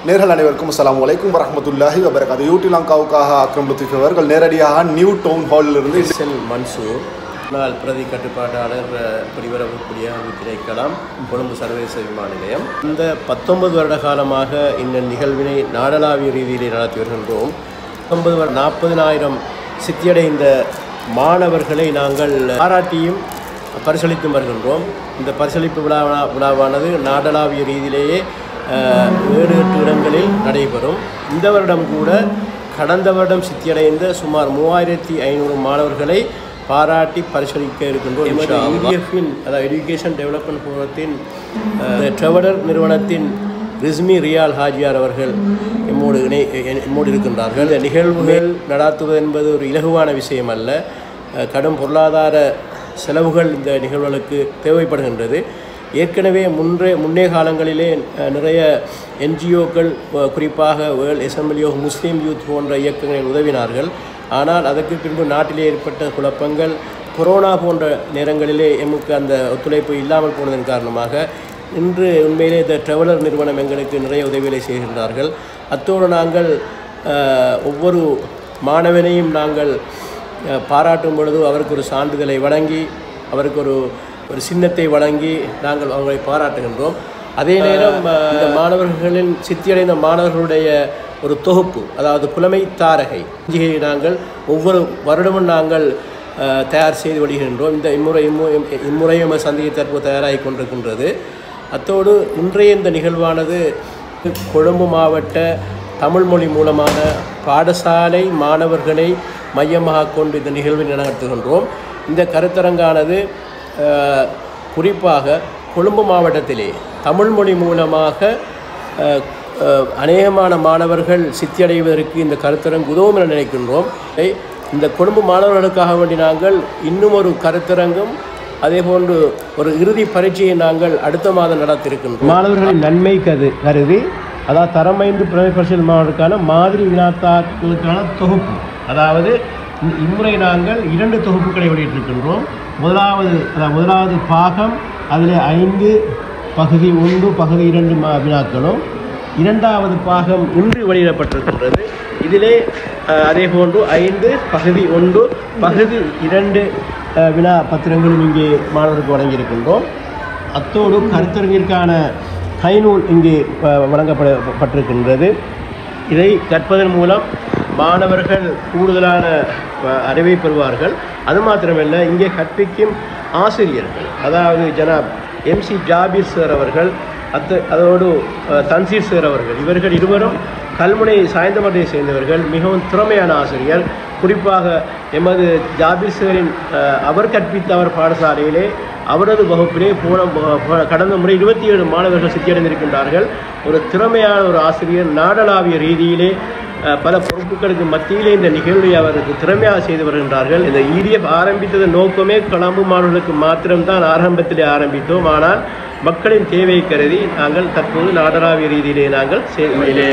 நேர்கள் அனைவருக்கும் அஸ்ஸலாமு அலைக்கும் வரஹ்மத்துல்லாஹி வபரகாத்து யூடிலாங்காவுக்காக அக்ரம் லத்தீஃப் அவர்கள் நேரடியாக நியூ டவுன் ஹாலில் இருந்து எஸ்எல் மன்சூர் முன்னாள் பிரதி கட்டுப்பாட்டாளர் அஹ், பிரிவரக்கூடிய திணைக்களம் கொழும்பு சர்வதேச விமான நிலையம் இந்த பத்தொன்பது வருட காலமாக இந்த நிகழ்வினை நாடளாவிய ரீதியிலே நடத்தி வருகின்றோம் பத்தொன்பது வருட நாற்பதினாயிரம் சித்தியடைந்த மாணவர்களை நாங்கள் பாராட்டியும் பரிசளித்தும் வருகின்றோம் இந்த பரிசளிப்பு விழா விழாவானது நாடளாவிய ரீதியிலேயே அஹ், ஏழு எட்டு இடங்களில் நடைபெறும் இந்த வருடம் கூட கடந்த வருடம் சித்தியடைந்த சுமார் மூவாயிரத்தி ஐநூறு மாணவர்களை பாராட்டி பரிசளிக்க இருக்கின்றோம் எமது யூடிஎஃபின் அதாவது எஜுகேஷன் டெவலப்மெண்ட் ஃபோரத்தின் ட்ரெவடர் நிறுவனத்தின் ரிஸ்மி ரியால் ஹாஜியார் அவர்கள் எம்மோடு இணை எ- எம்மோடு இருக்கின்றார்கள் இந்த நிகழ்வுகள் நடாத்துவது என்பது ஒரு இலகுவான விஷயம் அல்ல அஹ், கடும் பொருளாதார செலவுகள் இந்த நிகழ்வுகளுக்கு தேவைப்படுகின்றது ஏற்கனவே முன்றே முன்னே காலங்களிலே அஹ், நிறைய என்ஜிஓக்கள் குறிப்பாக world assembly of Muslim youth போன்ற இயக்கங்களில் உதவினார்கள் ஆனால் அதற்கு பின்பு நாட்டிலே ஏற்பட்ட குழப்பங்கள் கொரோனா போன்ற நேரங்களிலே எமக்கு அந்த ஒத்துழைப்பு இல்லாமல் போனதன் காரணமாக இன்று உண்மையிலே இந்த ட்ரெவலர் நிறுவனம் எங்களுக்கு நிறைய உதவிகளை செய்கின்றார்கள் அத்தோடு நாங்கள் அஹ், ஒவ்வொரு மாணவனையும் நாங்கள் அஹ், பாராட்டும் பொழுது அவருக்கு ஒரு சான்றிதழை வழங்கி அவருக்கு ஒரு ஒரு சின்னத்தை வழங்கி நாங்கள் அவங்களை பாராட்டுகின்றோம் அதே நேரம் அஹ், இந்த மாணவர்களின் சித்தியடைந்த மாணவர்களுடைய ஒரு தொகுப்பு அதாவது புலமை தாரகை இஞ்சிகை நாங்கள் ஒவ்வொரு வருடமும் நாங்கள் அஹ், தயார் செய்து வருகின்றோம் இந்த இம்முறை இம்மு இம்முறையும் நம்ம சந்திக்க தற்போது தயாராகி கொண்டிருக்கின்றது அத்தோடு இன்றைய இந்த நிகழ்வானது கொழும்பு மாவட்ட தமிழ் மொழி மூலமான பாடசாலை மாணவர்களை மையமாக கொண்டு இந்த நிகழ்வை நடத்துகின்றோம் இந்த கருத்தரங்கானது அஹ், குறிப்பாக கொழும்பு மாவட்டத்திலே தமிழ் மொழி மூலமாக அஹ், அஹ், அநேகமான மாணவர்கள் சித்தியடைவதற்கு இந்த கருத்தரங்கு உதவும் என நினைக்கின்றோம் ஐ- இந்த கொழும்பு மாணவர்களுக்காக வேண்டி நாங்கள் இன்னும் ஒரு கருத்தரங்கும் அதேபோன்று ஒரு இறுதி பரீட்சையை நாங்கள் அடுத்த மாதம் நடத்திருக்கின்றோம் மாணவர்களின் நன்மை கரு கருதி அதாவது தரமைந்து புலமை பரிசல் மாணவர்களுக்கான மாதிரி வினாத்தாக்களுக்கான தொகுப்பு அதாவது இ- இம்முறை நாங்கள் இரண்டு தொகுப்புகளை வெளியிட்டிருக்கின்றோம் முதலாவது அதாவது முதலாவது பாகம் அதில் ஐந்து பகுதி ஒன்று பகுதி இரண்டு மா- வினாக்களும் இரண்டாவது பாகம் இன்று வெளியிடப்பட்டிருக்கின்றது இதிலே அஹ், அதே போன்று ஐந்து பகுதி ஒன்று பகுதி இரண்டு அஹ், வினா பத்திரங்களும் இங்கே மாணவருக்கு வழங்கியிருக்கின்றோம் அத்தோடு கருத்தரங்கிற்கான கைநூல் இங்கே அஹ், வழங்கப்படப்பட்டிருக்கின்றது இதை கற்பதன் மூலம் மாணவர்கள் கூடுதலான அஹ், அறிவை பெறுவார்கள் அது மாத்திரமல்ல இங்கே கற்பிக்கும் ஆசிரியர்கள் அதாவது ஜனாப் எம்சி ஜாபீர் சார் அவர்கள் அத்து அதோடு அஹ், தன்சீர் சார் அவர்கள் இவர்கள் இருவரும் கல்முனை சாய்ந்தமட்டை சேர்ந்தவர்கள் மிகவும் திறமையான ஆசிரியர் குறிப்பாக எமது ஜாபீர் சாரின் அஹ், அவர் கற்பித்த அவர் பாடசாலையிலே அவரது வகுப்பிலே போன போ- கடந்த முறை இருபத்தி ஏழு மாணவர்கள் சித்தியடைந்திருக்கின்றார்கள் ஒரு திறமையான ஒரு ஆசிரியர் நாடளாவிய ரீதியிலே அஹ், பல பொறுப்புகளுக்கு மத்தியிலே இந்த நிகழ்வை அவருக்கு திறமையாக செய்து வருகின்றார்கள் இந்த இடிஎஃப் ஆரம்பித்ததன் நோக்கமே கொழம்பு மாணவர்களுக்கு மாத்திரம்தான் ஆரம்பத்திலே ஆரம்பித்தோம் ஆனால் மக்களின் தேவை கருதி நாங்கள் தற்போது நாடளாவிய ரீதியிலே நாங்கள் செயல்முறையிலே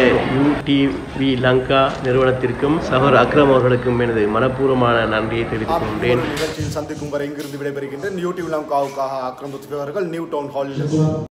யூடிவி லங்கா நிறுவனத்திற்கும் சகோர் அக்ரம் அவர்களுக்கும் எனது மனப்பூர்வமான நன்றியை தெரிவித்துக் கொண்டேன் நிகழ்ச்சியில் சந்திக்கும் வரை இங்கிருந்து விடைபெறுகின்றேன் யூடிலாங்காவுக்காக அக்ரம் லத்தீஃப் அவர்கள் நியூ டவுன் ஹாலில் இருந்து